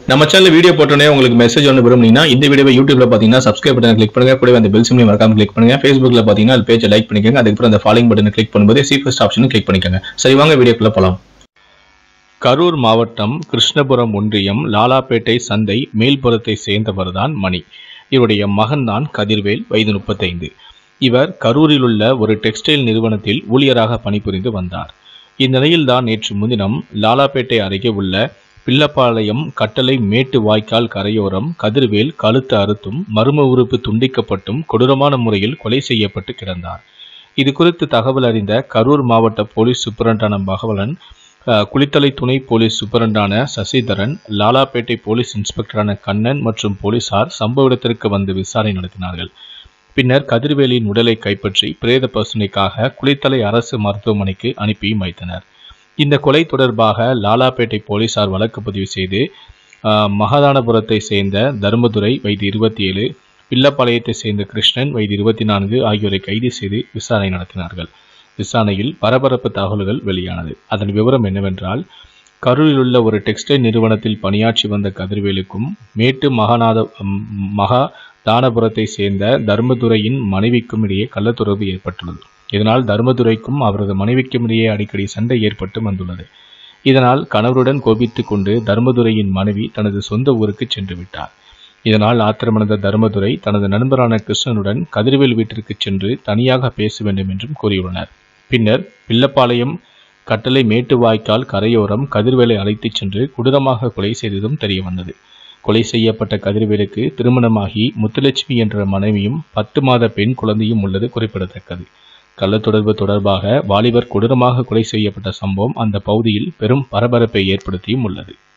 நம்ம channel video போட்டோன்னே உங்களுக்கு மெசேஜ் ஒன்று விரும்புனீங்கன்னா இந்த வீடியோவை யூடியூப்ல பார்த்தீங்கன்னா சப்ஸ்கிரைப் பட்டன் கிளிக் பண்ணுங்க கூடவே அந்த பெல் சிம்லையும் மறக்காம கிளிக் பண்ணுங்க ஃபேஸ்புக்ல பார்த்தீங்கன்னா அது பேஜை லைக் பண்ணிக்கோங்க அதுக்கப்புறம் அந்த ஃபாலோயிங் பட்டனை கிளிக் பண்ணும்போது சி ஃபர்ஸ்ட் ஆப்ஷனும் கிளிக் பண்ணிக்கோங்க சரி வாங்க வீடியோக்குள்ள போலாம் கரூர் மாவட்டம் கிருஷ்ணபுரம் ஒன்றியம் லாலாப்பேட்டை சந்தை மேல்புறத்தை சேர்ந்தவர்தான் மணி இவருடைய மகன்தான் கதிர்வேல் வயது முப்பத்தைந்து இவர் கரூரில் உள்ள ஒரு டெக்ஸ்டைல் நிறுவனத்தில் ஊழியராக பணிபுரிந்து வந்தார் இந்நிலையில்தான் நேற்று முன்தினம் லாலாப்பேட்டை அருகே உள்ள பிள்ளப்பாளையம் கட்டளை மேட்டு வாய்க்கால் கரையோரம் கதிர்வேல் கழுத்து அறுத்தும் மர்ம உறுப்பு துண்டிக்கப்பட்டும் கொடூரமான முறையில் கொலை செய்யப்பட்டு கிடந்தார் இது குறித்து தகவல் அறிந்த கரூர் மாவட்ட போலீஸ் சூப்பரண்டான பகவலன் அஹ், குளித்தலை துணை போலீஸ் சூப்பரண்டான சசிதரன் லாலாப்பேட்டை போலீஸ் இன்ஸ்பெக்டரான கண்ணன் மற்றும் போலீசார் சம்பவ இடத்திற்கு வந்து விசாரணை நடத்தினார்கள் பின்னர் கதிர்வேலின் உடலை கைப்பற்றி பிரேத பரிசோதனைக்காக குளித்தலை அரசு மருத்துவமனைக்கு அனுப்பி வைத்தனர் இந்த கொலை தொடர்பாக லாலாப்பேட்டை போலீசார் வழக்கு பதிவு செய்து ஆஹ், மகதானபுரத்தை சேர்ந்த தர்மதுரை வயது இருபத்தி ஏழு பிள்ளப்பாளையத்தை சேர்ந்த கிருஷ்ணன் வயது இருபத்தி நான்கு ஆகியோரை கைது செய்து விசாரணை நடத்தினார்கள் விசாரணையில் பரபரப்பு தகவல்கள் வெளியானது அதன் விவரம் என்னவென்றால் கரூரில் உள்ள ஒரு டெக்ஸ்டைல் நிறுவனத்தில் பணியாற்றி வந்த கதிர்வேலுக்கும் மேட்டு மகாநாத ம், மகா தானபுரத்தை சேர்ந்த தர்மதுரையின் மனைவிக்கும் இடையே கள்ளத்துறவு ஏற்பட்டுள்ளது இதனால் தர்மதுரைக்கும் அவரது மனைவிக்கும் இடையே அடிக்கடி சண்டை ஏற்பட்டு வந்துள்ளது இதனால் கணவருடன் கோபித்துக் கொண்டு தர்மதுரையின் மனைவி தனது சொந்த ஊருக்கு சென்று விட்டார் இதனால் ஆத்திரமடைந்த தர்மதுரை தனது நண்பரான கிருஷ்ணனுடன் கதிர்வேல் வீட்டிற்கு சென்று தனியாக பேச வேண்டும் என்றும் கூறியுள்ளனர் பின்னர் பிள்ளப்பாளையம் கட்டளை மேட்டு வாய்க்கால் கரையோரம் கதிர்வேலை அழைத்துச் சென்று கொடூரமாக கொலை செய்ததும் தெரிய வந்தது கொலை செய்யப்பட்ட கதிர்வேலுக்கு திருமணமாகி முத்துலட்சுமி என்ற மனைவியும் பத்து மாத பெண் குழந்தையும் உள்ளது குறிப்பிடத்தக்கது கள்ளத்தொடர்பு தொடர்பாக வாலிபர் கொடூரமாக கொலை செய்யப்பட்ட சம்பவம் அந்த பகுதியில் பெரும் பரபரப்பை ஏற்படுத்தியும் உள்ளது